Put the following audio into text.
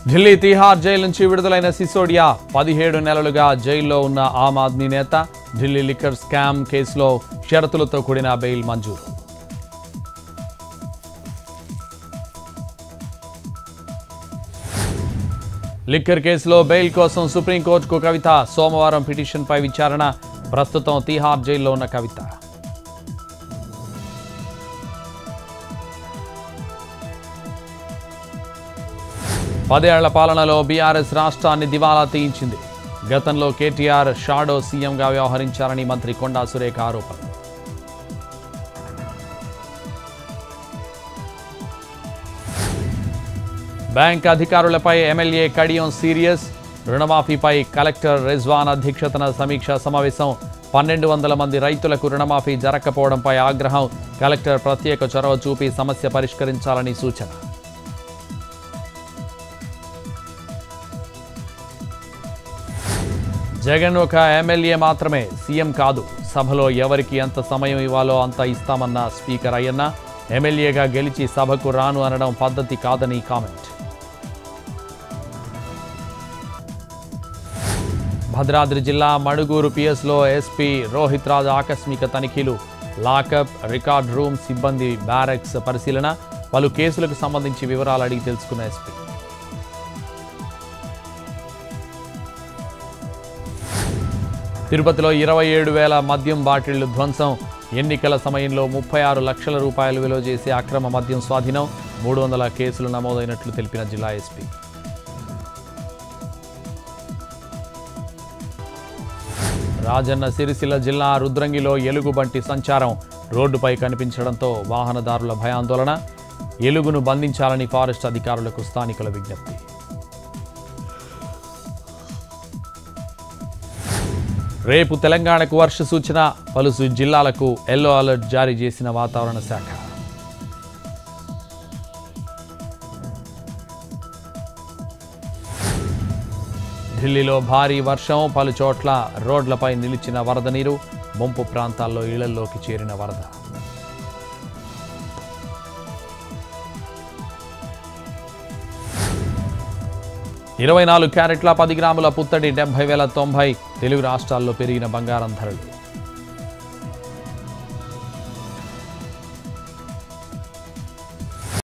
Delhi Tihar jail నుంచి విడుదలైన సిసోడియా పదిహేడు నెలలుగా జైల్లో ఉన్న ఆమ్ ఆద్మీ నేత ఢిల్లీ లిక్కర్ స్కామ్ కేసులో షరతులతో కూడిన బెయిల్ మంజూరు లిక్కర్ కేసులో బెయిల్ కోసం సుప్రీంకోర్టుకు కవిత సోమవారం పిటిషన్పై విచారణ ప్రస్తుతం తీహార్ జైల్లో ఉన్న కవిత పదేళ్ల పాలనలో బీఆర్ఎస్ రాష్ట్రాన్ని దివాలా తీయించింది గతంలో కేటీఆర్ షాడో సీఎంగా వ్యవహరించారని మంత్రి కొండా సురేఖ ఆరోపణ బ్యాంక్ అధికారులపై ఎమ్మెల్యే కడియం సీరియస్ రుణమాఫీపై కలెక్టర్ రిజ్వాన్ అధ్యక్షతన సమీక్షా సమావేశం పన్నెండు వందల మంది రైతులకు రుణమాఫీ జరగకపోవడంపై ఆగ్రహం కలెక్టర్ ప్రత్యేక చొరవ చూపి సమస్య పరిష్కరించాలని సూచన జగన్ ఒక ఎమ్మెల్యే మాత్రమే సీఎం కాదు సభలో ఎవరికి ఎంత సమయం ఇవ్వాలో అంత ఇస్తామన్న స్పీకర్ అయ్యన్న ఎమ్మెల్యేగా గెలిచి సభకు రాను అనడం పద్ధతి కాదని కామెంట్ భద్రాద్రి జిల్లా మడుగూరు పిఎస్లో ఎస్పీ రోహిత్ రాజ్ ఆకస్మిక తనిఖీలు లాకప్ రికార్డ్ రూమ్ సిబ్బంది బ్యారెక్స్ పరిశీలన పలు కేసులకు సంబంధించి వివరాలు అడిగి తెలుసుకున్న ఎస్పీ తిరుపతిలో ఇరవై ఏడు వేల మద్యం బాటిళ్లు ధ్వంసం ఎన్నికల సమయంలో ముప్పై ఆరు లక్షల రూపాయలు విలువ చేసే అక్రమ మద్యం స్వాధీనం మూడు వందల కేసులు నమోదైనట్లు తెలిపిన జిల్లా ఎస్పీ రాజన్న సిరిసిల్ల జిల్లా రుద్రంగిలో ఎలుగుబంటి సంచారం రోడ్డుపై కనిపించడంతో వాహనదారుల భయాందోళన ఎలుగును బంధించాలని ఫారెస్ట్ అధికారులకు స్థానికుల విజ్ఞప్తి రేపు తెలంగాణకు వర్ష సూచన పలు సు- జిల్లాలకు ఎల్లో అలర్ట్ జారీ చేసిన వాతావరణ శాఖ ఢిల్లీలో భారీ వర్షం పలు చోట్ల రోడ్లపై నిలిచిన వరద నీరు ముంపు ప్రాంతాల్లో ఇళ్లలోకి చేరిన వరద ఇరవై నాలుగు క్యారెట్ల పది గ్రాముల పుత్తడి డెబ్బై వేల తొంభై తెలుగు రాష్ట్రాల్లో పెరిగిన బంగారం ధరలు